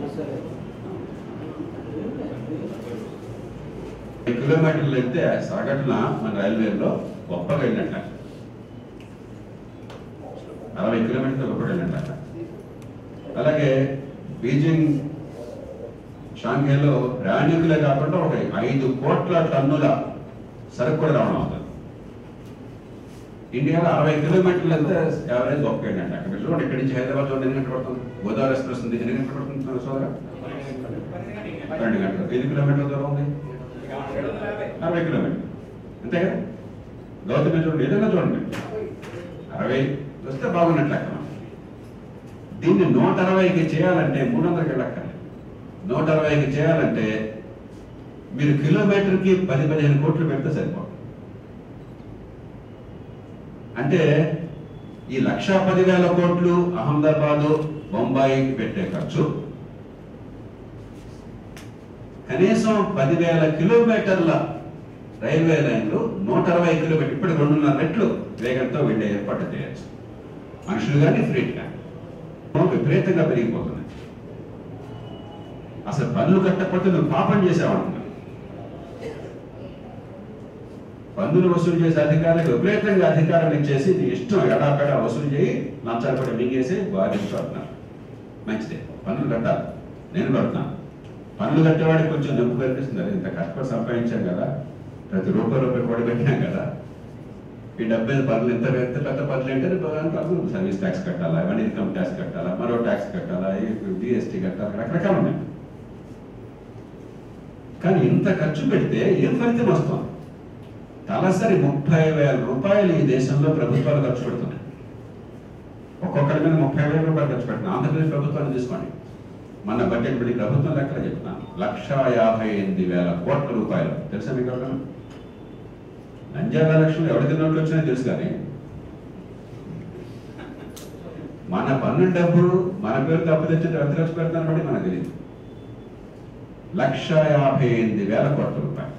ఈ కిలోమీటర్లు వెళ్తే సగటున మన రైల్వేలో గొప్పగా వెళ్ళినట్ల అరవై కిలోమీటర్లు గొప్పగా వెళ్ళినట్ల అలాగే బీజింగ్ షాంఘైలో ప్రయాణికులే కాకుండా ఒక ఐదు కోట్ల టన్నుల సరుకు కూడా రావడం అవుతుంది ఇండియాలో అరవై కిలోమీటర్లు వెళ్తే యావరేజ్ గొప్ప ఏంటంటే అక్కడ చూడండి ఇక్కడి నుంచి హైదరాబాద్ చూడండి ఎన్ని గంటలు పడుతుంది గోదావరి ఎక్స్ప్రెస్ ఉంది ఎన్ని గంటలు పడుతుంది సోదరా రెండు గంటలు ఎన్ని కిలోమీటర్ల దూరం ఉంది అరవై కిలోమీటర్లు అంతే కదా గౌతమి చూడండి ఏదైనా చూడండి అరవై వస్తే బాగున్నట్లు అక్కడ దీన్ని నూట అరవైకి చేయాలంటే మూడు వందలకి వెళ్ళక్కర్లేదు నూట అరవైకి చేయాలంటే మీరు కిలోమీటర్కి పది పదిహేను కోట్లు పెడితే సరిపోతుంది అంటే ఈ లక్ష పదివేల కోట్లు అహ్మదాబాదు బొంబాయికి పెట్టే ఖర్చు కనీసం పదివేల కిలోమీటర్ల రైల్వే లైన్లు నూట అరవై కిలోమీటర్ ఇప్పుడు రెండున్నర రెట్లు వేగంతో వెళ్ళే ఏర్పాటు చేయొచ్చు మనుషులు కానీ ఫ్రీట్ కానీ విపరీతంగా పెరిగిపోతుంది అసలు పన్నులు కట్టకపోతే నువ్వు పాపం చేసావనుకున్నా పన్నులు వసూలు చేసే అధికారులకు విపరీతంగా అధికారం ఇచ్చేసి నీ ఇష్టం ఎడాపెడా వసూలు చేయి లంచాలు కూడా మింగేసి బాధించు అంటున్నారు మంచిదే పన్నులు కట్టాలి నేను కడుతున్నాను పన్నులు కట్టేవాడికి కొంచెం నొప్పి కనిపిస్తుంది అరే ఇంత కష్టపడి సంపాదించాం కదా ప్రతి రూపాయి రూపాయి కూడా పెట్టినాం కదా ఈ డెబ్బై ఐదు పనులు ఎంత ఎంత పెద్ద పనులు అంటే దాంట్లో సర్వీస్ ట్యాక్స్ కట్టాలా ఇవన్నీ ఇన్కమ్ ట్యాక్స్ కట్టాలా మరో ట్యాక్స్ కట్టాలా జిఎస్టీ కట్టాలా రకరకాలు ఉన్నాయి కానీ ఇంత ఖర్చు పెడితే ఏం ఫలితం వస్తుంది తలసరి ముప్పై వేల రూపాయలు ఈ దేశంలో ప్రభుత్వాలు ఖర్చు పెడుతున్నాయి ఒక్కొక్కరి మీద ముప్పై వేల రూపాయలు ఖర్చు పెట్టిన ఆంధ్రప్రదేశ్ ప్రభుత్వాన్ని తీసుకోండి మన బడ్జెట్ బడి ప్రభుత్వం లెక్కలు చెప్తున్నాను లక్ష యాభై ఎనిమిది వేల కోట్ల రూపాయలు తెలుసా మీకు ఎవరికైనా? నంద్యాల ఎలక్షన్లో ఎవరికి నోట్లు వచ్చినాయో తెలుసు కానీ మన పన్ను డబ్బులు మన పేరు తప్పు తెచ్చి ఎంత ఖర్చు పెడతాను బట్టి మనకు తెలియదు లక్ష యాభై ఎనిమిది వేల కోట్ల రూపాయలు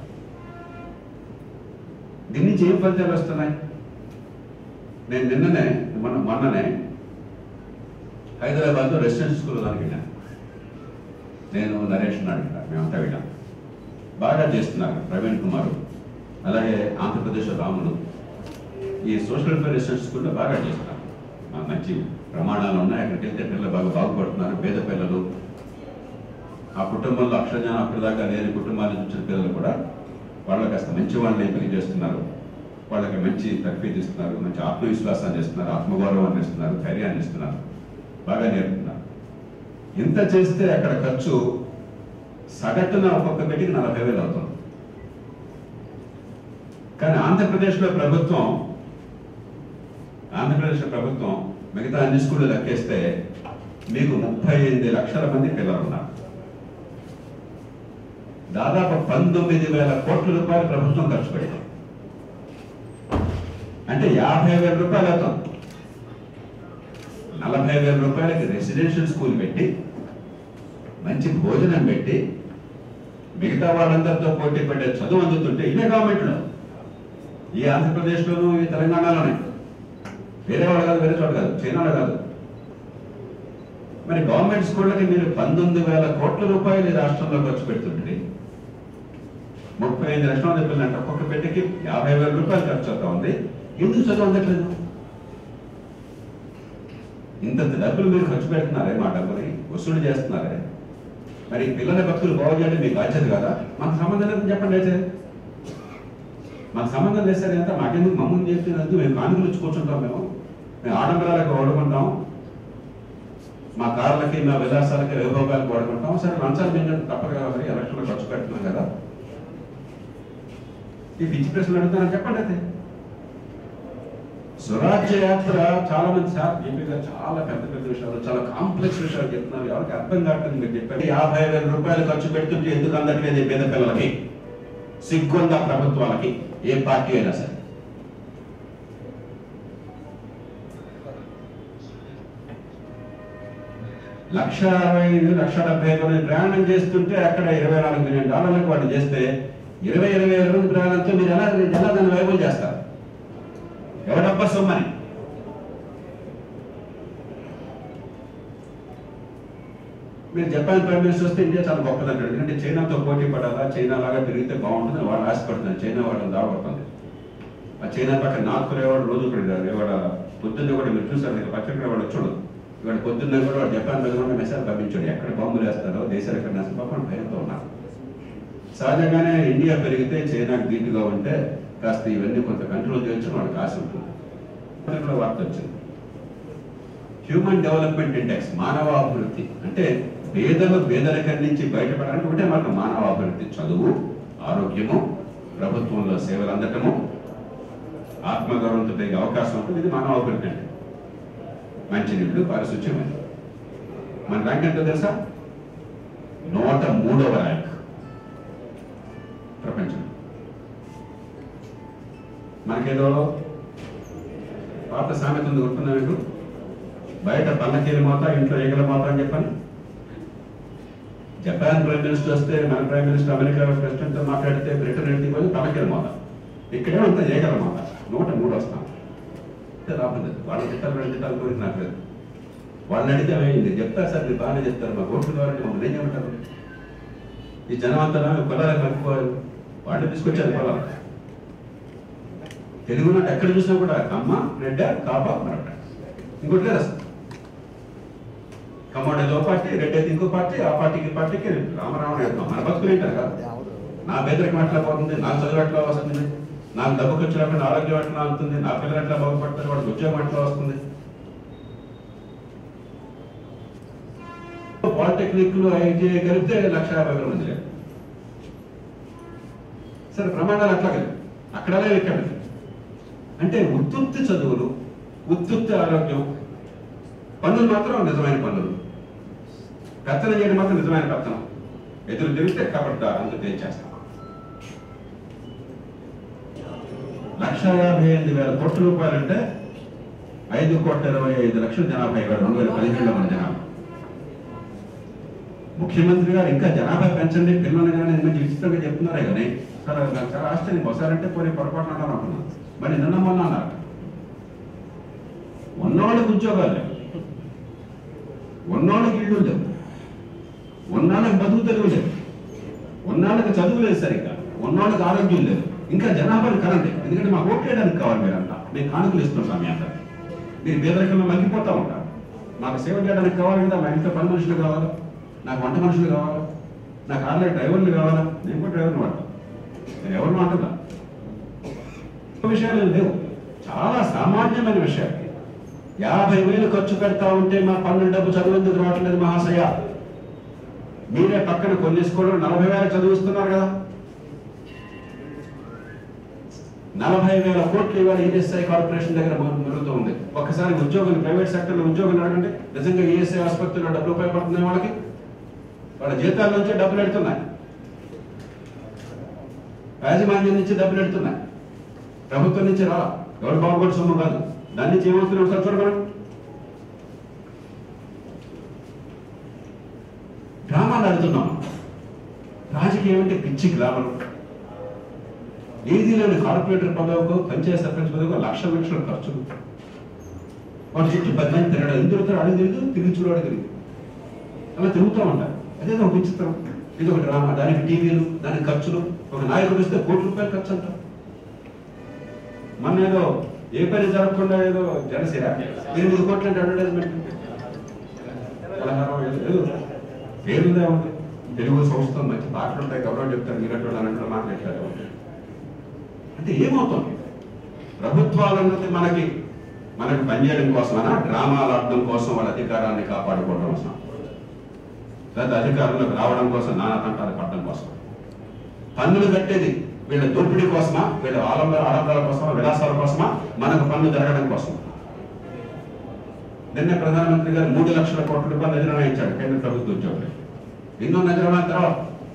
దీని నుంచి ఏం ఫలితాలు వస్తున్నాయి నేను నిన్ననే మొన్న మొన్ననే హైదరాబాద్లో రెసిడెన్షియల్ స్కూల్ దానికి వెళ్ళాను నేను నరేష్ నాయుడు మేమంతా వెళ్ళాం బాగా చేస్తున్నారు ప్రవీణ్ కుమార్ అలాగే ఆంధ్రప్రదేశ్ రాములు ఈ సోషల్ వెల్ఫేర్ రెసిడెన్షియల్ స్కూల్లో బాగా చేస్తున్నారు ఆ, మంచి ప్రమాణాలు ఉన్నాయి అక్కడికి వెళ్తే పిల్లలు బాగా బాగుపడుతున్నారు పేద పిల్లలు ఆ కుటుంబంలో అక్షరజ్ఞానం అప్పటిదాకా లేని కుటుంబాల నుంచి వచ్చిన పిల్లలు కూడా వాళ్ళు కాస్త మంచి వాళ్ళని పని చేస్తున్నారు వాళ్ళకి మంచి తర్ఫీదు ఇస్తున్నారు మంచి ఆత్మవిశ్వాసాన్ని ఇస్తున్నారు ఆత్మగౌరవాన్ని ఇస్తున్నారు ధైర్యాన్ని ఇస్తున్నారు బాగా నేర్పుతున్నారు ఇంత చేస్తే అక్కడ ఖర్చు సగటున ఒక్కొక్క బిడ్డకి నలభై వేలు అవుతుంది కానీ ఆంధ్రప్రదేశ్లో ప్రభుత్వం ఆంధ్రప్రదేశ్ ప్రభుత్వం మిగతా అన్ని స్కూళ్ళు లెక్కేస్తే మీకు ముప్పై ఎనిమిది లక్షల మంది పిల్లలు ఉన్నారు దాదాపు పంతొమ్మిది వేల కోట్ల రూపాయలు ప్రభుత్వం ఖర్చు పెట్టింది అంటే యాభై వేల రూపాయలు అవుతుంది నలభై వేల రూపాయలకి రెసిడెన్షియల్ స్కూల్ పెట్టి మంచి భోజనం పెట్టి మిగతా వాళ్ళందరితో పోటీ పడే చదువు అందుతుంటే ఇదే గవర్నమెంట్లో ఈ ఆంధ్రప్రదేశ్లోనూ ఈ తెలంగాణలోనే వేరే వాళ్ళు కాదు వేరే చోట కాదు చైనాలో కాదు మరి గవర్నమెంట్ స్కూళ్ళకి మీరు పంతొమ్మిది వేల కోట్ల రూపాయలు ఈ రాష్ట్రంలో ఖర్చు పెడుతుంటే ముప్పై ఐదు లక్షల మంది పిల్లలంటే ఒక్కొక్క బిడ్డకి యాభై వేల రూపాయలు ఖర్చు అవుతా ఉంది ఎందుకు చదువు అందట్లేదు ఇంత డబ్బులు మీరు ఖర్చు పెడుతున్నారే మా డబ్బుని వసూలు చేస్తున్నారే మరి పిల్లల భక్తులు బాగు చేయడం మీకు బాధ్యత కదా మాకు సంబంధం లేదని చెప్పండి అయితే మాకు సంబంధం లేదు సార్ ఎంత మాకెందుకు మమ్మల్ని చేస్తున్నందుకు మేము కానుకలు ఇచ్చి కూర్చుంటాం మేము మేము ఆడంబరాలకు వాడుకుంటాం మా కార్లకి మా విలాసాలకి వైభోగాలకు వాడుకుంటాం సరే లంచాలు మేము తప్పదు కదా మరి ఎలక్షన్లో ఖర్చు పెడుతున్నాం కదా ఈ పిచ్చి ప్రశ్నలు అడుగుతానని చెప్పండి అయితే స్వరాజ్య యాత్ర చాలా మంది సార్ ఎంపీ గారు చాలా పెద్ద పెద్ద విషయాలు చాలా కాంప్లెక్స్ విషయాలు చెప్తున్నారు ఎవరికి అర్థం కావట్లేదు మీరు చెప్పారు యాభై వేల రూపాయలు ఖర్చు పెడుతుంటే ఎందుకు అందట్లేదు ఈ పేద పిల్లలకి సిగ్గుందా ప్రభుత్వాలకి ఏ పార్టీ అయినా సరే లక్ష అరవై ఐదు లక్ష డెబ్బై ఐదు మంది ప్రయాణం చేస్తుంటే అక్కడ ఇరవై నాలుగు మిలియన్ డాలర్లకు వాళ్ళు చేస్తే ఇరవై ఇరవై ఐదు మంది ప్రయాణంతో మీరు ఎలా ఎలా దాన్ని వైబుల్ చేస్తారు ఎవడబ్బా సొమ్మని మీరు జపాన్ ప్రైమ్ మినిస్టర్ వస్తే ఇండియా చాలా గొప్పదంటాడు ఎందుకంటే చైనాతో పోటీ పడాలా చైనా లాగా పెరిగితే బాగుంటుంది వాళ్ళు ఆశపడుతున్నారు చైనా వాళ్ళని దావడుతుంది ఆ చైనా పక్కన నార్త్ కొరియా వాడు రోజు కూడా ఇవాళ పొద్దున్న కూడా మీరు చూసారు మీరు పచ్చడి వాడు వచ్చాడు ఇవాళ పొద్దున్న కూడా వాడు జపాన్ మీద కూడా మెసేజ్ పంపించాడు ఎక్కడ బాంబులు వేస్తారో దేశాలు ఎక్కడ నేస్తారో పాపం భయంతో ఉన్నారు సహజంగానే ఇండియా పెరిగితే చైనాకి ధీటుగా ఉంటే కాస్త ఇవన్నీ కొంత కంట్రోల్ చేయొచ్చు వాళ్ళకి ఆశ ఉంటుంది అది కూడా వార్త వచ్చింది హ్యూమన్ డెవలప్మెంట్ ఇండెక్స్ మానవ అభివృద్ధి అంటే పేదలు పేదరికం నుంచి బయటపడడానికి ఒకటే మార్గం మానవ అభివృద్ధి చదువు ఆరోగ్యము ప్రభుత్వంలో సేవలు అందటము ఆత్మగౌరవంతో పెరిగే అవకాశం ఉంటుంది ఇది మానవ అభివృద్ధి అంటే మంచినీళ్ళు పారిశుధ్యం అది మన ర్యాంక్ ఎంతో తెలుసా నూట మూడవ ర్యాంక్ ప్రపంచం మనకేదో పాత సామెత ఉంది గుర్తుందా మీకు బయట పల్లకీల మోత ఇంట్లో ఈగల మోత అని చెప్పని జపాన్ ప్రైమ్ మినిస్టర్ వస్తే మన ప్రైమ్ మినిస్టర్ అమెరికా ప్రెసిడెంట్ తో మాట్లాడితే బ్రిటన్ ఎత్తి పోయి పల్లకీల మోత ఇక్కడే అంతా ఈగల మోత నూట మూడు వస్తాం అంటే లాభం లేదు వాళ్ళ జితాలు రెండు జితాలు కోరిక నాకు లేదు వాళ్ళని అడిగితే ఏమైంది చెప్తారు సార్ మీరు బాగానే చెప్తారు మా ఓట్లు కావాలంటే మమ్మల్ని ఏం చేయమంటారు ఈ జనం అంతా పొలాలకు మర్చిపోయారు వాళ్ళు తీసుకొచ్చారు పొలాలు తెలుగు నాటి ఎక్కడ చూసినా కూడా కమ్మ రెడ్డ కాప మరొక ఇంకోటి లేదు అసలు కమ్మోడు ఏదో పార్టీ రెడ్డి అయితే ఇంకో పార్టీ ఆ పార్టీకి ఈ పార్టీకి రామరావణ యుద్ధం మన బతుకులు ఏంటారు కదా నా పేదరికి ఎట్లా పోతుంది నాకు చదువు ఎట్లా వస్తుంది నాకు డబ్బు ఖర్చు లేకుండా ఆరోగ్యం ఎట్లా అవుతుంది నా పిల్లలు ఎట్లా బాగుపడతారు వాడికి ఉద్యోగం ఎట్లా వస్తుంది పాలిటెక్నిక్లు ఐటీఐ కలిపితే లక్ష యాభై వేల మంది లేరు సరే ప్రమాణాలు అట్లా కలిపి అక్కడ లేదు, ఇక్కడ లేదు. అంటే ఉత్తుత్తి చదువులు ఉత్తుత్తి ఆరోగ్యం పనులు మాత్రం నిజమైన పనులు పెత్తనం చేయడం మాత్రం నిజమైన పెత్తనం ఎదురు తిరిగితే కాబట్టి అందుకు ఏం చేస్తాం లక్ష యాభై ఎనిమిది వేల కోట్ల రూపాయలంటే ఐదు కోట్ల ఇరవై ఐదు లక్షల జనాభా ఇవాళ రెండు వేల పదిహేడులో మన జనాభా ముఖ్యమంత్రి గారు ఇంకా జనాభా పెంచండి పిల్లలు కానీ మంచి విచిత్రంగా చెప్తున్నారే కానీ సార్ అది నాకు చాలా ఆశ్చర్యం ఒకసారంటే పోనీ పొరపాటు అంటాను అనుకున్నాను మరి నిన్న మొన్న అన్నారు ఉన్నవాళ్ళకి ఉద్యోగాలు లేవు ఉన్నవాళ్ళకి ఇళ్ళు లేవు ఉన్నాళ్ళకి బతుకు తెలుగు లేదు ఉన్నాళ్ళకి చదువు లేదు సరిగ్గా ఉన్నవాళ్ళకి ఆరోగ్యం లేదు ఇంకా జనాభాని కనండి ఎందుకంటే మాకు ఓట్లేయడానికి కావాలి మీరంతా మేము కానుకలు ఇస్తున్నాం మీ అందరికి మీరు పేదరికంలో మగ్గిపోతా ఉంటారు మాకు సేవ చేయడానికి కావాలి కదా మా ఇంట్లో పని మనుషులు కావాలా నాకు వంట మనుషులు కావాలా నాకు ఆర్లే డ్రైవర్లు కావాలా నేను కూడా డ్రైవర్ని వాడతాను నేను ఎవరిని అంటున్నా విషయాలు లేవు చాలా సామాన్యమైన విషయాలు యాభై వేలు ఖర్చు పెడతా ఉంటే మా పన్నుల డబ్బు చదువుందుకు రావట్లేదు మహాశయ మీరే పక్కన కొన్ని స్కూళ్ళు నలభై వేల చదివిస్తున్నారు కదా నలభై వేల కోట్లు ఇవాళ ఈఎస్ఐ కార్పొరేషన్ దగ్గర మొ- మొరుగుతూ ఉంది ఒక్కసారి ఉద్యోగులు ప్రైవేట్ సెక్టర్లో ఉద్యోగులు అడగండి నిజంగా ఈఎస్ఐ ఆసుపత్రిలో డబ్బులు ఉపయోగపడుతున్నాయి వాళ్ళకి వాళ్ళ జీతాల నుంచే డబ్బులు పెడుతున్నాయి యాజమాన్యం నుంచి డబ్బులు పెడుతున్నాయి ప్రభుత్వం నుంచి రా ఎవరు బాగుపడి సొమ్ము కాదు దాని నుంచి ఏమవుతుంది ఒకసారి చూడమని గ్రామాలు అడుగుతున్నాం రాజకీయం అంటే పిచ్చి గ్రామాలు ఏది లేని కార్పొరేటర్ పదవికో పంచాయత్ సర్పంచ్ పదవికో లక్ష లక్షల ఖర్చులు వాటి చుట్టూ పది మంది తిరగడం ఎందుకు తిరుగుతారు అడిగి తిరిగి తిరిగి చూడడం తిరిగి అలా తిరుగుతూ ఉంటారు అదేదో ఒక విచిత్రం ఇది ఒక డ్రామా దానికి టీవీలు దానికి ఖర్చులు ఒక నాయకుడు వస్తే కోటి రూపాయలు ఖర్చు అంటారు మన ఏదో ఏ పని జరగకుండా ఏదో జనసేన ఎనిమిది కోట్ల అడ్వర్టైజ్మెంట్ పదహారు ఏదో ఏదో పేరుందే ఉంది తెలుగు సంస్థ మంచి పాటలు ఉంటాయి గౌరవం చెప్తారు మీరు అటువంటి అన్నట్లు మాట్లాడతారు అంటే ఏమవుతుంది ప్రభుత్వాలన్నది మనకి మనకి పనిచేయడం కోసమనా డ్రామాలు ఆడడం కోసం వాళ్ళ అధికారాన్ని కాపాడుకోవడం కోసం లేదా అధికారంలోకి రావడం కోసం నానా తంటాలు పడడం కోసం పన్నులు కట్టేది వీళ్ళ దోపిడీ కోసమా వీళ్ళ ఆలంబ ఆడంబరాల కోసమా విలాసాల కోసమా మనకు పన్ను జరగడం కోసం నిన్న ప్రధానమంత్రి గారు మూడు లక్షల కోట్ల రూపాయలు నిధులు ఇచ్చాడు కేంద్ర ప్రభుత్వ ఉద్యోగులు ఎన్నో నిధులు తర్వాత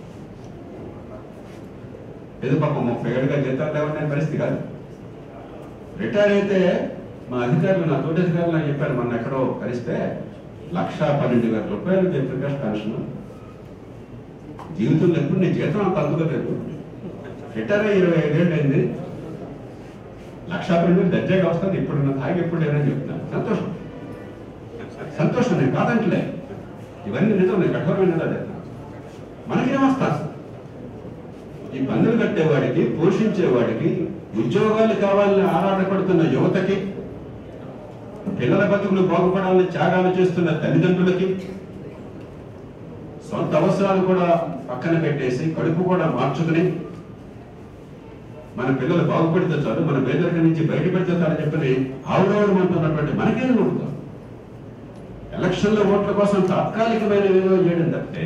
ఏదో పాపం ముప్పై ఏడుగా జీతాలు లేవనే పరిస్థితి కాదు రిటైర్ అయితే మా అధికారులు నా తోటి అధికారులు నాకు చెప్పారు మొన్న ఎక్కడో కలిస్తే లక్ష పన్నెండు వేల రూపాయలు జయప్రకాష్ పెన్షన్ జీవితంలో ఎప్పుడు నీ జీతం అంత అందుకోలేదు రిటైర్ అయ్యి ఇరవై ఐదేళ్ళు అయింది లక్ష పన్నెండు వేలు దర్జాగా వస్తుంది ఇప్పుడు నా హాయిగా ఎప్పుడు లేదని చెప్తున్నాను సంతోషం సంతోషం నేను కాదంటలే ఇవన్నీ నిజం నేను కఠోరమైన నిజాలు చెప్తాను మనకేం వస్తారు ఈ పన్నులు కట్టేవాడికి పోషించేవాడికి ఉద్యోగాలు కావాలని ఆరాటపడుతున్న యువతకి పిల్లల బతుకులు బాగుపడాలని త్యాగాలు చేస్తున్న తల్లిదండ్రులకి సొంత అవసరాలు కూడా పక్కన పెట్టేసి కడుపు కూడా మార్చుకుని మన పిల్లలు బాగుపడితే చాలు మన పేదరికం నుంచి బయటపడితే చాలు చెప్పని ఆవురావుడు అంటున్నటువంటి మనకేం నమ్ముతాం ఎలక్షన్ల ఓట్ల కోసం తాత్కాలికమైన ఏదో చేయడం తప్పితే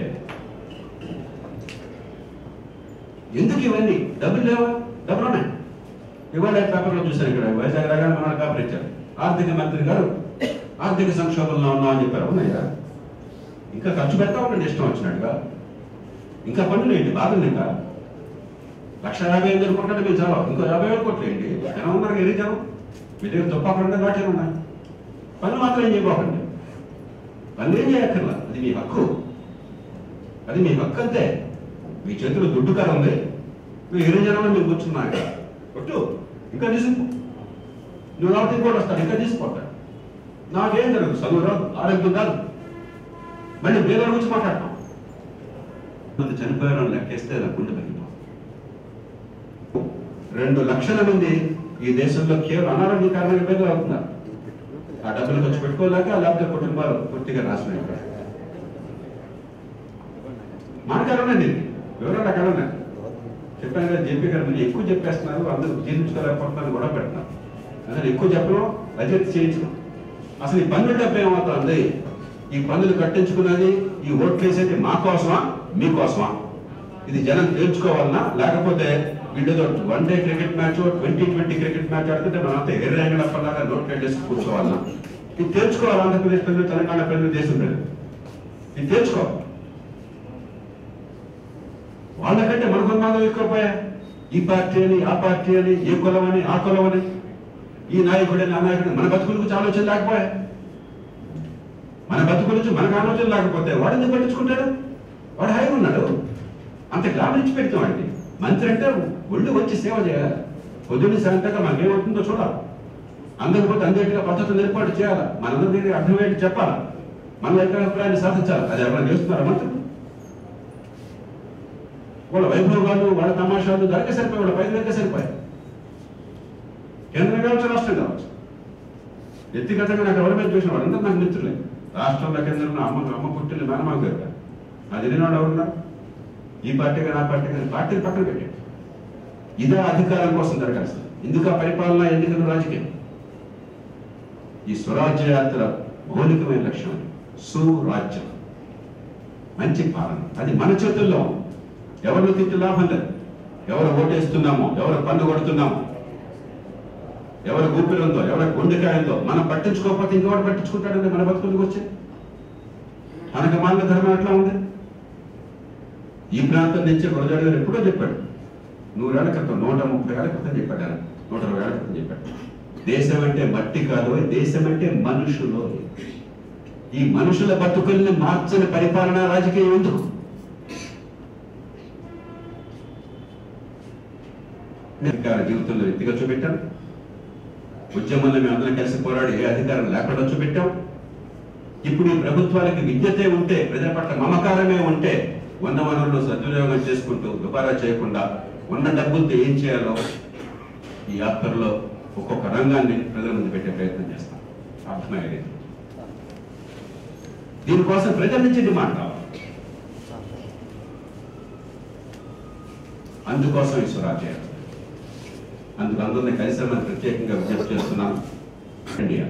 ఎందుకు ఇవన్నీ డబ్బులు లేవా డబ్బులు ఉన్నాయి ఇవాళ పేపర్లో చూశాను ఇక్కడ వైజాగ్ రాగానే మన పేపర్ ఇచ్చారు ఆర్థిక మంత్రి గారు ఆర్థిక సంక్షోభంలో ఉన్నామని చెప్పారు ఉన్నాయా ఇంకా ఖర్చు పెడతా ఉండండి ఇష్టం వచ్చినట్టుగా ఇంకా పన్నులు ఏంటి బాధలు ఇంకా లక్ష యాభై ఐదు కోట్లు మీరు చాలా ఇంకో యాభై వేల కోట్లు ఏంటి జనం ఉన్నారు ఎన్ని జనం మీ దగ్గర తుప్పాకుండా వాటి ఉన్నాయి పనులు మాత్రం ఏం చేయబోకండి పనులు ఏం చేయక్కర్లా అది మీ హక్కు అది మీ హక్కు అంతే మీ చేతిలో దుడ్డు కాలం ఉంది మీరు ఎన్ని జనంలో మీరు కూర్చున్నారు ఇక్కడ కొట్టు ఇంకా తీసుకో నువ్వు కాబట్టి ఇంకోటి వస్తాడు ఇంకా తీసుకోతాడు నాకేం జరగదు చదువు రాదు ఆరోగ్యం కాదు మళ్ళీ వేరే గురించి మాట్లాడతాం మంది చనిపోయారని లెక్కేస్తే నా గుండె పగిలిపోతుంది రెండు లక్షల మంది ఈ దేశంలో కేవలం అనారోగ్య కారణంగా పేదలు అవుతున్నారు ఆ డబ్బులు ఖర్చు పెట్టుకోలేక లేకపోతే కుటుంబాలు పూర్తిగా నాశనం అయిపోయాయి మానకాలు ఉన్నాయి దీనికి వివరాలు అక్కడ ఉన్నాయి చెప్పాను కదా జేపీ గారు మీరు ఎక్కువ చెప్పేస్తున్నారు అందరూ జీర్ణించుకోలేకపోతున్నారు కూడా పెడుతున్నారు అసలు ఎక్కువ చెప్పడం బడ్జెట్ చేయించడం అసలు ఈ పన్నుల డబ్బు ఏమవుతుంది ఈ పన్నులు కట్టించుకున్నది ఈ ఓట్లు వేసేది మా కోసమా మీకోసమా ఇది జనం తేల్చుకోవాలనా లేకపోతే వీళ్ళతో one day cricket match twenty twenty cricket match ఆడుతుంటే మనంతా ఎర్రంగిల పల్లాగా నోట్ పెట్టేసి కూర్చోవాలనా ఇది తేల్చుకోవాలి ఆంధ్రప్రదేశ్ ప్రజలు తెలంగాణ ప్రజలు దేశం ప్రజలు ఇది తేల్చుకోవాలి వాళ్ళకంటే మన కుటుంబాలు ఎక్కువ పోయా ఈ పార్టీ అని ఆ పార్టీ అని ఏ కులం అని ఆ కులం అని ఈ నాయకుడని ఆ నాయకుడు మన బతుకుల గురించి ఆలోచన లేకపోయా మన బతుకుల నుంచి మనకు ఆలోచన లేకపోతే వాడు ఎందుకు పట్టించుకుంటాడు వాడు హాయిగా ఉన్నాడు అంత గ్రామం ఇచ్చి పెడతాం వాడికి మంత్రి అంటే ఒళ్ళు వచ్చి సేవ చేయాలి పొద్దున్న సాయంత్రంగా మనకేమవుతుందో చూడాలి అందకపోతే అందరికీ పద్ధతులు ఏర్పాటు చేయాలి మనందరికీ అర్థమయ్యేది చెప్పాలి మన యొక్క అభిప్రాయాన్ని సాధించాలి అది ఎవరైనా చేస్తున్నారా మంత్రులు వాళ్ళ వైభవాలు వాళ్ళ తమాషాలు దానికే సరిపోయి వాళ్ళ పైదలకే సరిపోయాయి కేంద్రం కావచ్చు రాష్ట్రం కావచ్చు వ్యక్తిగతంగా నాకు ఎవరి మీద చూసిన వాళ్ళందరూ నాకు మిత్రులే రాష్ట్రంలో కేంద్రంలో అమ్మ అమ్మ పుట్టిన మేనమామ గారు అది తెలియని వాళ్ళు ఎవరున్నారు ఈ పార్టీ కానీ ఆ పార్టీ కానీ పార్టీని పక్కన పెట్టాడు ఇదే అధికారం కోసం జరగాల్సింది ఎందుకు ఆ పరిపాలన ఎన్నికలు రాజకీయం ఈ స్వరాజ్య యాత్ర మౌలికమైన లక్ష్యం అది. సురాజ్యం మంచి పాలన అది మన చేతుల్లో ఉంది. ఎవరిని తిట్టి లాభం లేదు ఎవరు ఓటేస్తున్నామో ఎవరు పన్ను కొడుతున్నామో ఎవరి ఊపిరి ఉందో ఎవరి గుండెకాయ ఉందో మనం పట్టించుకోకపోతే ఇంకెవరు పట్టించుకుంటాడంటే మన బతుకులకు వచ్చి మనకు మానవ ధర్మం ఎట్లా ఉంది ఈ ప్రాంతం నుంచి గురజాడు గారు ఎప్పుడో చెప్పాడు నూరేళ్ల క్రితం నూట ముప్పై ఏళ్ల క్రితం చెప్పాడు ఆయన నూట ఇరవై ఏళ్ల క్రితం చెప్పాడు దేశం అంటే మట్టి కాదు దేశం అంటే మనుషులు ఈ మనుషుల బతుకుల్ని మార్చని పరిపాలన రాజకీయం ఎందుకు అధికార జీవితంలో ఎత్తిగా చూపెట్టాం ఉద్యమంలో మేము అందరం కలిసి పోరాడి ఏ అధికారం లేకుండా చూపెట్టాం ఇప్పుడు ఈ ప్రభుత్వానికి విద్యతే ఉంటే ప్రజల పట్ల మమకారమే ఉంటే ఉన్న వనరులు సద్వినియోగం చేసుకుంటూ దుబారా చేయకుండా ఉన్న డబ్బులతో ఏం చేయాలో ఈ యాత్రలో ఒక్కొక్క రంగాన్ని ప్రజల ముందు పెట్టే ప్రయత్నం చేస్తాం అర్థమయ్యేది దీనికోసం ప్రజల నుంచి డిమాండ్ కావాలి అందుకోసం ఈ స్వరాజ్య యాత్ర. అందుకు అందరినీ కలిసామని ప్రత్యేకంగా విజ్ఞప్తి చేస్తున్నాను ఇండియా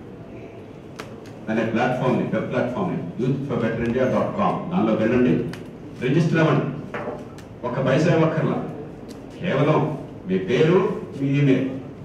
అనే ప్లాట్ఫామ్ ని వెబ్ ప్లాట్ఫామ్ ని youth for better India dot com దానిలో వెళ్ళండి రిజిస్టర్ అవ్వండి ఒక పైసా ఇవ్వక్కర్లా కేవలం మీ పేరు మీ ఈమెయిల్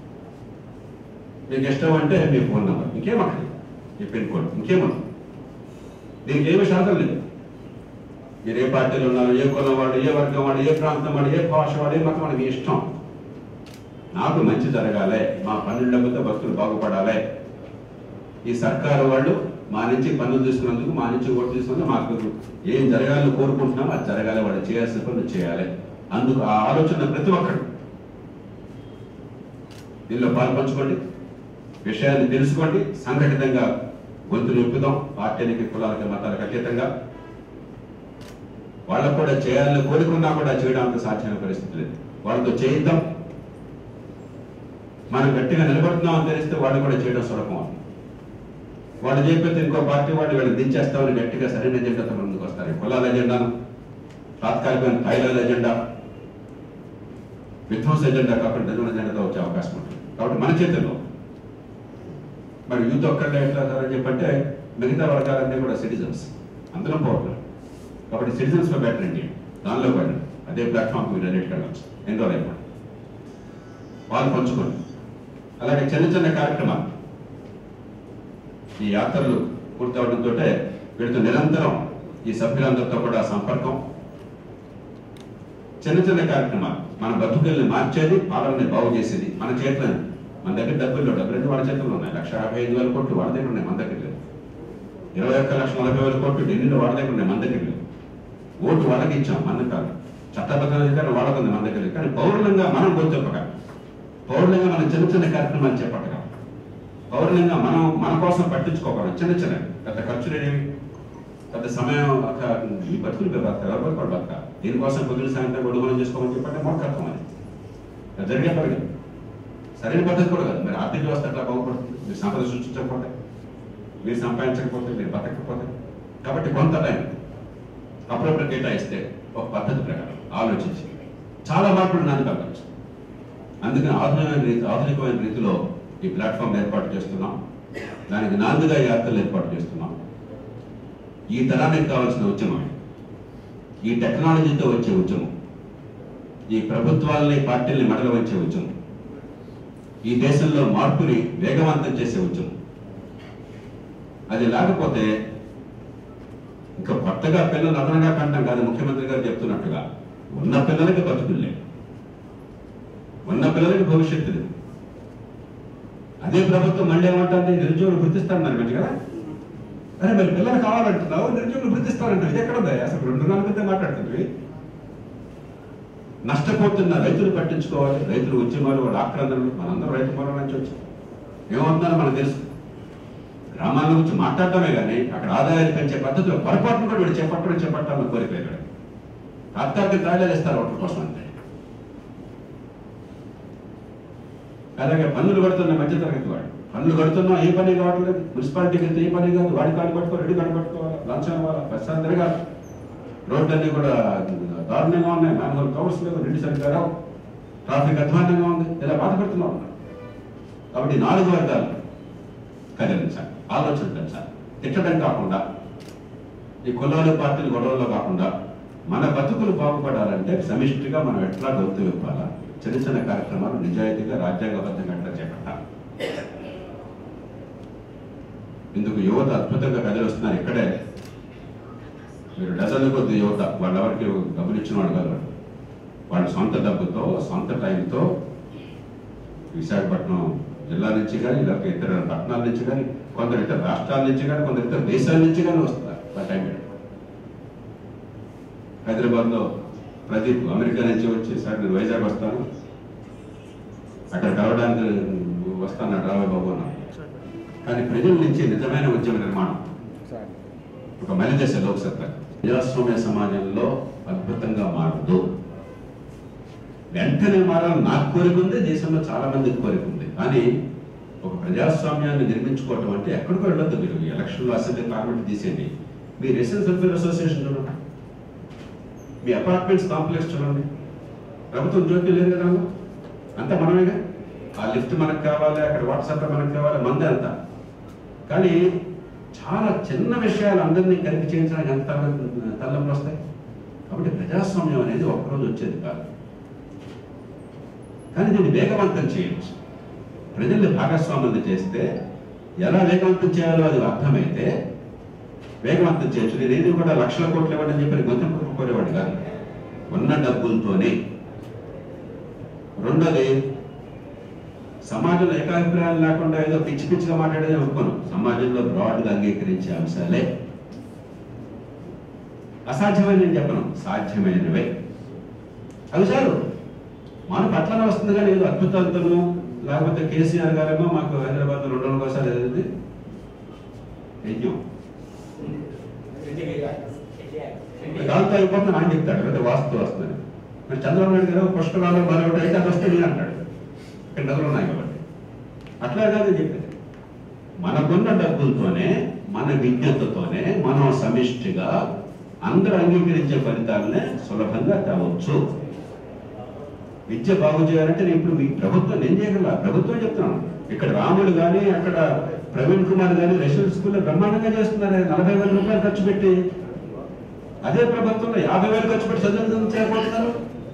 మీకు ఇష్టం అంటే మీ ఫోన్ నెంబర్ ఇంకేం అక్కర్లేదు మీ పిన్ కోడ్ ఇంకేమన్నా దీనికి ఏమి శాతం లేదు మీరు ఏ పార్టీలో ఉన్నారు ఏ కులం వాడు ఏ వర్గం వాడు ఏ ప్రాంతం వాడు ఏ భాష వాడు ఏ మతం వాడు మీ ఇష్టం నాకు మంచి జరగాలి మా పన్నుల డబ్బుతో భక్తులు బాగుపడాలి ఈ సర్కారు వాళ్ళు మా నుంచి పన్నులు తీసుకున్నందుకు మా నుంచి ఓటు తీసుకున్నందుకు మాకు ఏం జరగాలని కోరుకుంటున్నామో అది జరగాలి వాళ్ళు చేయాల్సిన పనులు చేయాలి అందుకు ఆ ఆలోచన ప్రతి ఒక్కరు దీనిలో పాల్పంచుకోండి విషయాన్ని తెలుసుకోండి సంఘటితంగా గొంతు నింపుదాం పార్టీలకి కులాలకి మతాలకు అతీతంగా వాళ్ళకు కూడా చేయాలని కోరుకున్నా కూడా చేయడం అంత సాధ్యమైన పరిస్థితి లేదు వాళ్ళతో చేయిద్దాం మనం గట్టిగా నిలబడుతున్నాం అని తెలిస్తే వాళ్ళు కూడా చేయడం సులభం అవుతుంది వాళ్ళు చేయకపోతే ఇంకో పార్టీ వాళ్ళు వీళ్ళని దించేస్తామని గట్టిగా సరైన ఎజెండాతో ముందుకు వస్తారు ఈ కులాల ఎజెండాను తాత్కాలికమైన థాయిలాండ్ ఎజెండా విధ్వంస ఎజెండా కాకుండా నిజమైన ఎజెండాతో వచ్చే అవకాశం ఉంటుంది కాబట్టి మన చేతుల్లో మరి యూత్ ఒక్కడే ఎట్లా అని చెప్పంటే మిగతా వర్గాలన్నీ కూడా సిటిజన్స్ అందరం పౌరులు కాబట్టి సిటిజన్స్ ఫర్ బెటర్ ఇండియా దానిలో పడండి అదే ప్లాట్ఫామ్ మీరు డైరెక్ట్ వెళ్ళచ్చు ఎన్రోల్ అయిపోండి వాళ్ళు పంచుకోండి అలాగే చిన్న చిన్న కార్యక్రమాలు ఈ యాత్రలు పూర్తవడంతో వీళ్ళతో నిరంతరం ఈ సభ్యులందరితో కూడా సంపర్కం చిన్న చిన్న కార్యక్రమాలు మన బతుకుల్ని మార్చేది పాలనని బాగు చేసేది మన చేతిలో మన దగ్గర డబ్బుల్లో డబ్బులు వాళ్ళ చేతుల్లో ఉన్నాయి లక్ష యాభై ఐదు వేల కోట్లు వాళ్ళ దగ్గర ఉన్నాయి మన దగ్గర లేదు ఇరవై ఒక్క లక్షల నలభై వేల కోట్లు ఢిల్లీలో వాళ్ళ దగ్గర ఉన్నాయి మన దగ్గర లేదు ఓటు వాళ్ళకి ఇచ్చాం మన కాదు చట్టబద్ధ అధికారం వాళ్ళకు ఉంది మన దగ్గర లేదు. కానీ పౌరులంగా మనం గొంతెప్పగలం పౌరులంగా మనం చిన్న చిన్న కార్యక్రమాలు చేపట్టగలం పౌరులంగా మనం మన కోసం పట్టించుకోగలం చిన్న చిన్న పెద్ద ఖర్చు లేనివి పెద్ద సమయం ఒక ఈ బతుకులు బతక ఎవరు బతుకు బతక దీనికోసం పొద్దున సాయంత్రం గొడవలు చేసుకోమని చెప్పంటే మూర్ఖత్వం అది అది జరిగే పని కాదు. సరైన పద్ధతి కూడా కాదు మరి ఆర్థిక వ్యవస్థ ఎట్లా బాగుపడుతుంది మీరు సంపద సృష్టించకపోతే మీరు సంపాదించకపోతే మీరు బతకకపోతే కాబట్టి కొంత టైం అప్పుడప్పుడు కేటాయిస్తే ఒక పద్ధతి ప్రకారం ఆలోచించి చాలా మార్పులు నాన్న కలగచ్చు అందుకని ఆధునికమైన రీతి ఆధునికమైన రీతిలో ఈ ప్లాట్ఫామ్ ఏర్పాటు చేస్తున్నాం దానికి నాందిగా యాత్రలు ఏర్పాటు చేస్తున్నాం ఈ తరానికి కావాల్సిన ఉద్యమం ఈ టెక్నాలజీతో వచ్చే ఉద్యమం ఈ ప్రభుత్వాలని పార్టీల్ని మెడలు వచ్చే ఉద్యమం ఈ దేశంలో మార్పుని వేగవంతం చేసే ఉద్యమం అది లేకపోతే ఇంకా కొత్తగా పిల్లలు అదనంగా కంటాం కాదు ముఖ్యమంత్రి గారు చెప్తున్నట్టుగా ఉన్న పిల్లలకి బతుకులు లేవు ఉన్న పిల్లలకి భవిష్యత్తు లేదు అదే ప్రభుత్వం మళ్ళీ ఏమంటుంది నిరుద్యోగులు గుర్తిస్తారన్నారు మంచి కదా అరే మరి పిల్లలు కావాలంటున్నావు నిరుద్యోగులు గుర్తిస్తారంటావు ఇది ఎక్కడ ఉందా అసలు రెండు నాలుగు మధ్య మాట్లాడుతుంది నష్టపోతున్న రైతులు పట్టించుకోవాలి రైతులు ఉద్యమాలు వాళ్ళ ఆక్రందనలు మనందరం రైతు పొలం నుంచి వచ్చాం ఏమవుతుందో మనకు తెలుసు గ్రామాల గురించి మాట్లాడటమే కానీ అక్కడ ఆదాయాలు పెంచే పద్ధతిలో పొరపాటును కూడా వీళ్ళు చేపట్టడం చేపట్టాలని కోరిక లేదు వీళ్ళకి. తాత్కాలిక తాయిలాలు ఇస్తారు ఓట్ల కోసం అంతే అలాగే పన్నులు కడుతున్న మధ్యతరగతి వాడు పన్నులు కడుతున్నా ఏ పని కావట్లేదు మున్సిపాలిటీకి వెళ్తే ఏ పని కాదు వాడి కాళ్ళు పట్టుకో రెడ్డి కాళ్ళు పట్టుకోవాలి లంచం ఇవ్వాలి ప్రస్తుతం తిరగాలి రోడ్లన్నీ కూడా దారుణంగా ఉన్నాయి మాన్యువల్ కవర్స్ లేవు రెండు సరిగ్గా రావు ట్రాఫిక్ అధ్వానంగా ఉంది ఇలా బాధపడుతున్నా ఉన్నారు కాబట్టి నాలుగు వర్గాలు కదిలించాలి ఆలోచన పెంచాలి తిట్టడం కాకుండా ఈ కులాలు పార్టీలు గొడవల్లో కాకుండా మన బతుకులు బాగుపడాలంటే సమిష్టిగా మనం ఎట్లా గొంతు ఇవ్వాలా చిన్న చిన్న కార్యక్రమాలు నిజాయితీగా రాజ్యాంగబద్ధంగా ఎట్లా చేపట్టాలి ఇందుకు యువత అద్భుతంగా కదిలిస్తున్నారు ఇక్కడే మీరు డజన్ల కొద్ది యువత వాళ్ళెవరికి డబ్బులు ఇచ్చిన వాళ్ళు కాదు వాళ్ళు. వాళ్ళ సొంత డబ్బుతో సొంత టైంతో విశాఖపట్నం జిల్లా నుంచి కానీ లేకపోతే ఇతర పట్టణాల నుంచి కానీ కొందరు ఇతర రాష్ట్రాల నుంచి కానీ కొందరు ఇతర దేశాల నుంచి కానీ వస్తున్నారు ఆ టైం పెట్టుకొని. హైదరాబాద్లో ప్రదీప్ అమెరికా నుంచి వచ్చి సార్ నేను వైజాగ్ వస్తాను అక్కడ కలవడానికి వస్తాను రావే బాబు అన్నాను కానీ ప్రజల నుంచి నిజమైన ఉద్యమ నిర్మాణం ఒక మలిదశ లోక్సత్తా ప్రజాస్వామ్య సమాజంలో అద్భుతంగా మారదు వెంటనే మారాలని నాకు కోరిక ఉంది దేశంలో చాలా మందికి కోరిక ఉంది కానీ ఒక ప్రజాస్వామ్యాన్ని నిర్మించుకోవటం అంటే ఎక్కడికో వెళ్ళొద్దు మీరు ఈ ఎలక్షన్లో అసెంబ్లీ పార్లమెంట్ తీసేయండి మీ రెసిడెన్స్ వెల్ఫేర్ అసోసియేషన్ చూడండి మీ అపార్ట్మెంట్స్ కాంప్లెక్స్ చూడండి ప్రభుత్వం జోక్యం లేదు కదా అందులో? అంతా మనమేగా ఆ లిఫ్ట్ మనకు కావాలి అక్కడ వాట్సాప్ మనకు కావాలి మందే అంతా కానీ చాలా చిన్న విషయాలు అందరినీ కలిపి చేయించడానికి ఎంత తల్ల- తల్లములు వస్తాయి కాబట్టి ప్రజాస్వామ్యం అనేది ఒక్కరోజు వచ్చేది కాదు కానీ దీన్ని వేగవంతం చేయవచ్చు ప్రజల్ని భాగస్వాములు చేస్తే ఎలా వేగవంతం చేయాలో అది అర్థమైతే వేగవంతం చేయొచ్చు నేను ఏది కూడా లక్షల కోట్లు ఇవ్వండి అని చెప్పి గొంతు కోరేవాడు కాదు ఉన్న డబ్బులతోనే రెండోది సమాజంలో ఏకాభిప్రాయాలు లేకుండా ఏదో పిచ్చి పిచ్చిగా మాట్లాడేది ఒప్పుకోను సమాజంలో బ్రాడ్గా అంగీకరించే అంశాలే అసాధ్యమైన నేను చెప్పను సాధ్యమైనవే అవి చాలు మన పట్లన వస్తుంది కానీ ఏదో అద్భుతాలతోనూ లేకపోతే కేసీఆర్ గారేమో మాకు హైదరాబాద్ రెండు రోజులు ఒకసారి ఏది యజ్ఞం దాంతో అయిపోతుంది ఆయన చెప్తాడు అంటే వాస్తు వస్తుంది మరి చంద్రబాబు నాయుడు గారు పుష్కరాలు మరొకటి అయితే అది వస్తుంది అంటాడు ఇక్కడ డబ్బులు ఉన్నాయి కాబట్టి అట్లా కాదు చెప్పేది మనకున్న డబ్బులతోనే మన విజ్ఞతతోనే మనం సమిష్టిగా అందరూ అంగీకరించే ఫలితాలనే సులభంగా తేవచ్చు విద్య బాగు చేయాలంటే నేను ఇప్పుడు మీ ప్రభుత్వం నేను చేయగల ప్రభుత్వం చెప్తున్నాను ఇక్కడ రాముడు కానీ అక్కడ ప్రవీణ్ కుమార్ కానీ రెసిడెంట్ స్కూల్లో బ్రహ్మాండంగా చేస్తున్నారు నలభై వేల రూపాయలు ఖర్చు పెట్టి అదే ప్రభుత్వంలో యాభై వేలు ఖర్చు పెట్టి చదువు చేయబోతున్నారు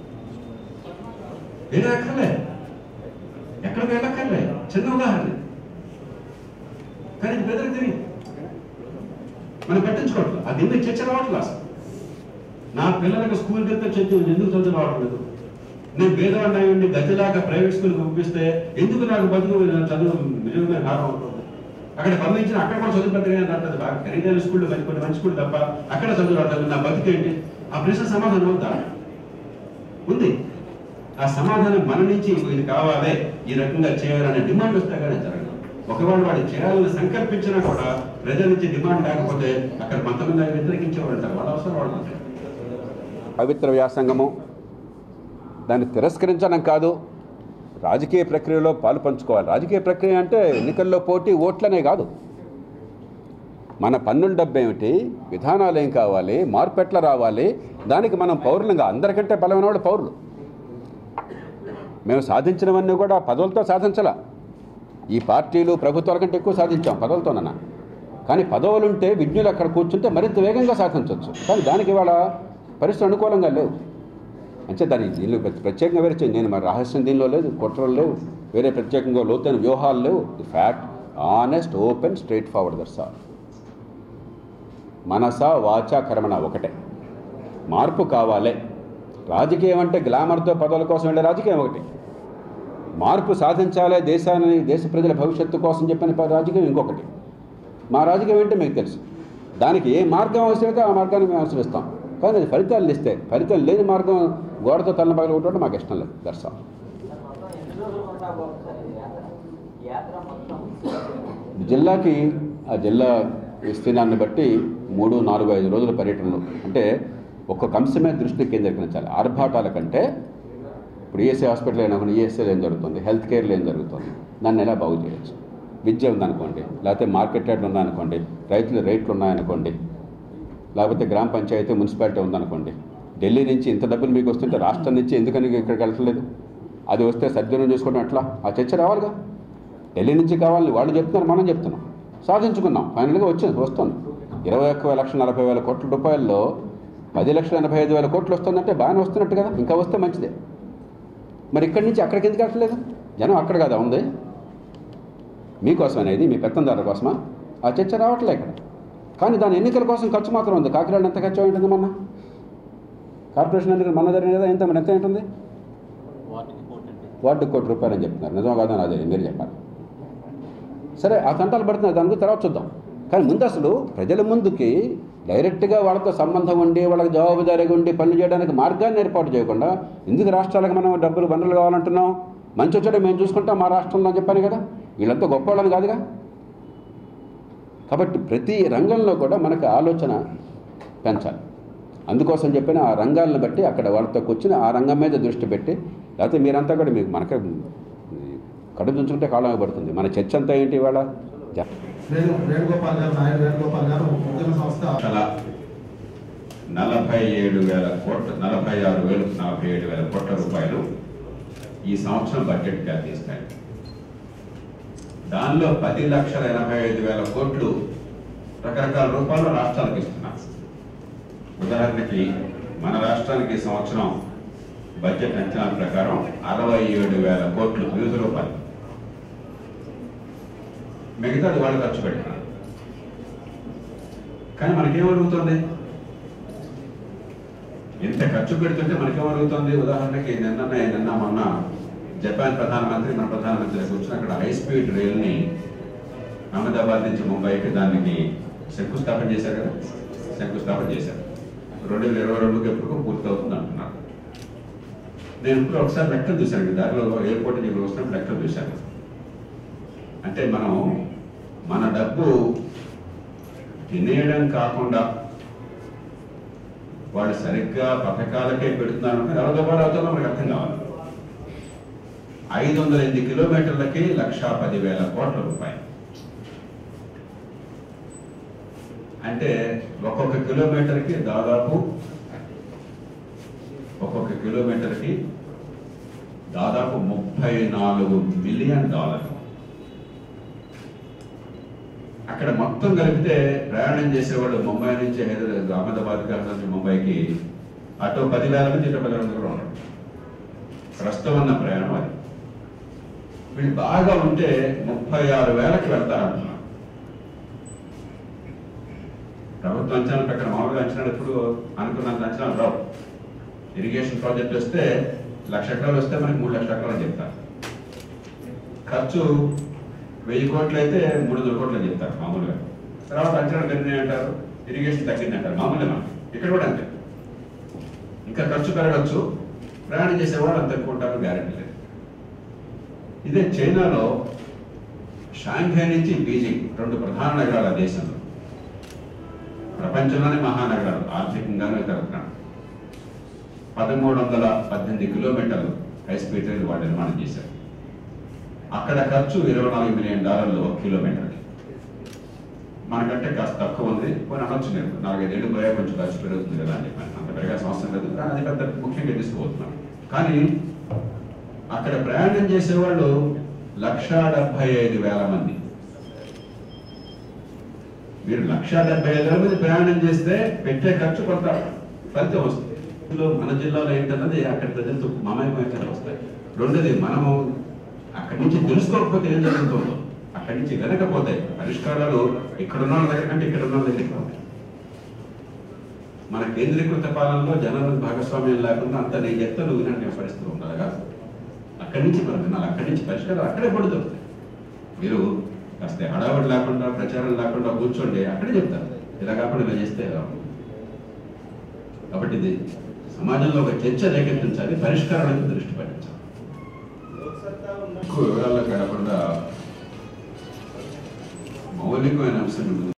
వేరే అక్కర్లే ఎక్కడికి వెళ్ళక్కర్లే చిన్న ఉదాహరణ కానీ ఇది పెద్దలకు తెలియదు మనం పట్టించుకోవట్లేదు అది ఎందుకు చర్చ రావట్లేదు అసలు నా పిల్లలకు స్కూల్కి వెళ్తే చర్చ ఎందుకు చదువు రావట్లేదు నేను పేదవాడిని అయ్యండి గతిలాగా ప్రైవేట్ స్కూల్కి పంపిస్తే ఎందుకు నాకు బతుకు చదువు నిజంగా హారం అవుతుంది అక్కడ పంపించిన అక్కడ కూడా చదువు పెద్దగా రావట్లేదు బాగా ఖరీదైన స్కూల్లో మంచి కొన్ని మంచి స్కూల్ తప్ప అక్కడ చదువు రావట్లేదు నా బతికేంటి ఆ ప్రశ్న సమాధానం అవుతా ఉంది ఆ సమాధానం మన నుంచి ఇది కావాలి ఈ రకంగా చేయాలనే డిమాండ్ వస్తే కానీ జరగదు ఒకవేళ వాడు చేయాలని సంకల్పించినా కూడా ప్రజల నుంచి డిమాండ్ లేకపోతే అక్కడ కొంతమంది వ్యతిరేకించేవాళ్ళు ఉంటారు వాళ్ళ అవసరం వాళ్ళు ఉంటారు పవిత్ర వ్యాసంగము దాన్ని తిరస్కరించడం కాదు రాజకీయ ప్రక్రియలో పాలు పంచుకోవాలి రాజకీయ ప్రక్రియ అంటే ఎన్నికల్లో పోటీ ఓట్లనే కాదు మన పన్నుల డబ్బు ఏమిటి విధానాలు ఏం కావాలి మార్పు ఎట్లా రావాలి దానికి మనం పౌరులంగా అందరికంటే బలమైన వాళ్ళు పౌరులు మేము సాధించినవన్నీ కూడా పదవులతో సాధించాల ఈ పార్టీలు ప్రభుత్వాల కంటే ఎక్కువ సాధించాం పదవులతోనన్నా కానీ పదవులుంటే విజ్ఞులు అక్కడ కూర్చుంటే మరింత వేగంగా సాధించవచ్చు కానీ దానికి ఇవాళ పరిస్థితులు అనుకూలంగా లేవు అంటే దాని దీనిలో ప్రత్యేక- ప్రత్యేకంగా వేరే చే- నేను మరి రహస్యం దీనిలో లేదు కుట్రలు లేవు వేరే ప్రత్యేకంగా లోతైన వ్యూహాలు లేవు the fact honest open straightforward దర్స్ ఆల్ మనస వాచ కర్మణ ఒకటే మార్పు కావాలి రాజకీయం అంటే గ్లామర్తో పదవుల కోసం వెళ్ళే రాజకీయం ఒకటి మార్పు సాధించాలి దేశాన్ని దేశ ప్రజల భవిష్యత్తు కోసం చెప్పిన ప- రాజకీయం ఇంకొకటి మా రాజకీయం ఏంటో మీకు తెలుసు దానికి ఏ మార్గం అవసరమైతే ఆ మార్గాన్ని మేము అనుసరిస్తాం కానీ అది ఫలితాలు ఇస్తే ఫలితం లేని మార్గం గోడతో తల్ల పగల కొట్టడం మాకు ఇష్టం లేదు దర్శనం యాత్ర మొత్తం జిల్లాకి ఆ జిల్లా విస్తీర్ణాన్ని బట్టి మూడు నాలుగు ఐదు రోజుల పర్యటనలు అంటే ఒక్కొక్క అంశం మీద దృష్టి కేంద్రీకరించాలి ఆర్భాటాల కంటే ఇప్పుడు ఈఎస్ఐ హాస్పిటల్ అయినా కూడా ఈఎస్ఐలో ఏం జరుగుతుంది హెల్త్ కేర్లో ఏం జరుగుతుంది దాన్ని ఎలా బాగు చేయొచ్చు విద్య ఉందనుకోండి లేకపోతే మార్కెట్ రేట్లు ఉన్నాయనుకోండి రైతుల రేట్లు ఉన్నాయనుకోండి లేకపోతే గ్రామ పంచాయతీ మున్సిపాలిటీ ఉందనుకోండి ఢిల్లీ నుంచి ఇంత డబ్బులు మీకు వస్తుంటే రాష్ట్రం నుంచి ఎందుకని ఇక్కడికి వెళ్ళట్లేదు అది వస్తే సద్వినియోగం చేసుకోవడం ఎట్లా ఆ చర్చ రావాలిగా ఢిల్లీ నుంచి కావాలని వాళ్ళు చెప్తున్నారు మనం చెప్తున్నాం సాధించుకున్నాం ఫైనల్గా వచ్చింది వస్తుంది ఇరవై ఒక్క లక్షల నలభై వేల కోట్ల రూపాయల్లో పది లక్షల ఎనభై ఐదు వేల కోట్లు వస్తుందంటే బాగానే వస్తున్నట్టు కదా ఇంకా వస్తే మంచిదే మరి ఇక్కడి నుంచి అక్కడికి ఎందుకు వెళ్ళట్లేదు జనం అక్కడ కదా ఉంది మీకోసమేనా ఇది మీ పెత్తందారుల కోసమా ఆ చర్చ రావట్లే ఇక్కడ కానీ దాని ఎన్నికల కోసం ఖర్చు మాత్రం ఉంది కాకినాడ ఎంత ఖర్చు ఉంటుంది మొన్న కార్పొరేషన్ ఎన్నికలు మొన్న జరిగినదా ఎంత మరి ఎంత ఉంటుంది వాటికి పోటీ వార్డు కోటి రూపాయలు అని చెప్తున్నారు నిజం కాదని అదే మీరు చెప్పాలి సరే ఆ తంటాలు పడుతున్నాయి దాని గురించి తర్వాత చూద్దాం కానీ ముందు అసలు ప్రజల ముందుకి డైరెక్ట్గా వాళ్ళతో సంబంధం ఉండి వాళ్ళకి జవాబుదారీగా ఉండి పనులు చేయడానికి మార్గాన్ని ఏర్పాటు చేయకుండా ఎందుకు రాష్ట్రాలకు మనం డబ్బులు వనరులు కావాలంటున్నాం మంచి వచ్చాడే మేము చూసుకుంటాం మా రాష్ట్రంలో అని చెప్పాను కదా వీళ్ళంతా గొప్ప వాళ్ళని కాదుగా కాబట్టి ప్రతి రంగంలో కూడా మనకు ఆలోచన పెంచాలి అందుకోసం చెప్పిన ఆ రంగాలను బట్టి అక్కడ వాళ్ళతో కూర్చుని ఆ రంగం మీద దృష్టి పెట్టి లేకపోతే మీరంతా కూడా మీకు మనకే కడుపు తుంచుకుంటే కాలం పడుతుంది మన చర్చ అంతా ఏంటి ఇవాళ జ- వేణు వేణుగోపాల్ గారు నాయుడు వేణుగోపాల్ గారు ఉద్యమ సంస్థ లక్షల నలభై ఏడు వేల కోట్ల నలభై ఆరు వేలు నలభై ఏడు వేల కోట్ల రూపాయలు ఈ సంవత్సరం బడ్జెట్ తీస్తాయి దానిలో పది లక్షల ఎనభై ఐదు వేల కోట్లు రకరకాల రూపాయలు రాష్ట్రాలకు ఇస్తున్నాం ఉదాహరణకి మన రాష్ట్రానికి ఈ సంవత్సరం బడ్జెట్ అంచనాల ప్రకారం అరవై ఏడు వేల కోట్లు వివిధ రూపాయలు మిగతాది వాళ్ళు ఖర్చు పెడుతున్నారు కానీ మనకేమరుగుతుంది ఇంత ఖర్చు పెడుతుంటే మనకేమరుగుతుంది ఉదాహరణకి నిన్న నిన్న మొన్న జపాన్ ప్రధానమంత్రి మన ప్రధానమంత్రి కూర్చొని అక్కడ హై స్పీడ్ రైల్ని అహ్మదాబాద్ నుంచి ముంబైకి దానికి శంకుస్థాపన చేశారు కదా శంకుస్థాపన చేశారు రెండు వేల ఇరవై రెండుకి ఎప్పటికో పూర్తి అవుతుంది అంటున్నారు నేను ఇప్పుడు ఒకసారి లెక్కలు చూశాను దారిలో ఎయిర్పోర్ట్ నుంచి ఇక్కడ వస్తున్నప్పుడు లెక్కలు చూశాను అంటే మనం మన డబ్బు తినేయడం కాకుండా వాళ్ళు సరిగ్గా పథకాలకే పెడుతున్నారు అంటే ఎలా దుబారా అవుతుందో మనకు అర్థం కావాలి ఐదు వందల ఎనిమిది కిలోమీటర్లకి లక్షా పదివేల కోట్ల రూపాయలు అంటే ఒక్కొక్క కిలోమీటర్కి దాదాపు ఒక్కొక్క కిలోమీటర్కి దాదాపు ముప్పై నాలుగు మిలియన్ డాలర్లు అక్కడ మొత్తం కలిపితే ప్రయాణం చేసేవాళ్ళు ముంబై నుంచి హైదరాబాద్ అహ్మదాబాద్ కాదు నుంచి ముంబైకి అటు పదివేల నుంచి ఇటు పదివేల మంది కూడా ఉన్నారు ప్రస్తుతం ఉన్న ప్రయాణం అది వీళ్ళు బాగా ఉంటే ముప్పై ఆరు వేలకి వెళ్తారంటున్నారు ప్రభుత్వ అంచనాల ప్రకారం మామూలుగా అంచనాలు ఎప్పుడు అనుకున్నంత అంచనాలు రావు ఇరిగేషన్ ప్రాజెక్ట్ వస్తే లక్ష ఎకరాలు వస్తే మనకి మూడు లక్షల ఎకరాలు అని చెప్తారు ఖర్చు వెయ్యి కోట్లు అయితే మూడు వందల కోట్లు అని చెప్తారు మామూలుగా తర్వాత అంచనాలు పెరిగినాయి అంటారు ఇరిగేషన్ తగ్గింది అంటారు మామూలుగా మనకి ఇక్కడ కూడా అంతే ఇంకా ఖర్చు పెరగచ్చు ప్రయాణం చేసేవాళ్ళు అంత ఎక్కువ ఉంటారు గ్యారెంటీ లేదు ఇదే చైనాలో షాంఘై నుంచి బీజింగ్ రెండు ప్రధాన నగరాలు ఆ దేశంలో ప్రపంచంలోనే మహానగరాలు ఆర్థికంగానే తరుగుతున్నాడు పదమూడు వందల పద్దెనిమిది కిలోమీటర్లు హై స్పీడ్ రైలు వాళ్ళు నిర్మాణం చేశారు అక్కడ ఖర్చు ఇరవై నాలుగు మిలియన్ డాలర్లు ఒక కిలోమీటర్కి మనకంటే కాస్త తక్కువ ఉంది పోనీ అనొచ్చు నేను నాలుగైదేళ్ళు పోయా కొంచెం ఖర్చు పెరుగుతుంది కదా అని చెప్పాను అంత పెరగాల్సిన అవసరం లేదు కానీ అది పెద్ద ముఖ్యంగా తీసుకుపోతున్నాను కానీ అక్కడ ప్రయాణం చేసేవాళ్ళు లక్షా డెబ్బై ఐదు వేల మంది మీరు లక్షా డెబ్బై ఐదు వేల మంది ప్రయాణం చేస్తే పెట్టే ఖర్చు కొంత ఫలితం వస్తుంది ఇందులో మన జిల్లాలో ఏంటన్నది అక్కడ ప్రజలతో మమేకమైతే వస్తాయి రెండోది మనము అక్కడి నుంచి తెలుసుకోకపోతే ఏం జరుగుతుందో అక్కడి నుంచి వినకపోతే పరిష్కారాలు ఇక్కడ ఉన్న వాళ్ళ దగ్గర కంటే ఇక్కడ ఉన్న వాళ్ళ దగ్గరికి ఉంటాయి మన కేంద్రీకృత పాలనలో జనాలకు భాగస్వామ్యం లేకుండా అంత నేను చెప్తే నువ్వు వినట్టు పరిస్థితి ఉండాలి కదా అక్కడి నుంచి మనం వినాలి అక్కడి నుంచి పరిష్కారం అక్కడే పడి దొరుకుతాయి మీరు కాస్త హడావుడి లేకుండా ప్రచారం లేకుండా కూర్చోండి అక్కడే చెప్తారు ఇలా కాకుండా ఇలా చేస్తే ఎలా ఉంటుంది? కాబట్టి ఇది సమాజంలో ఒక చర్చ రేకెత్తించాలి పరిష్కారానికి దృష్టి పెట్టించాలి ఎక్కువ వివరాలకు వెళ్లకుండా మౌలికమైన అంశం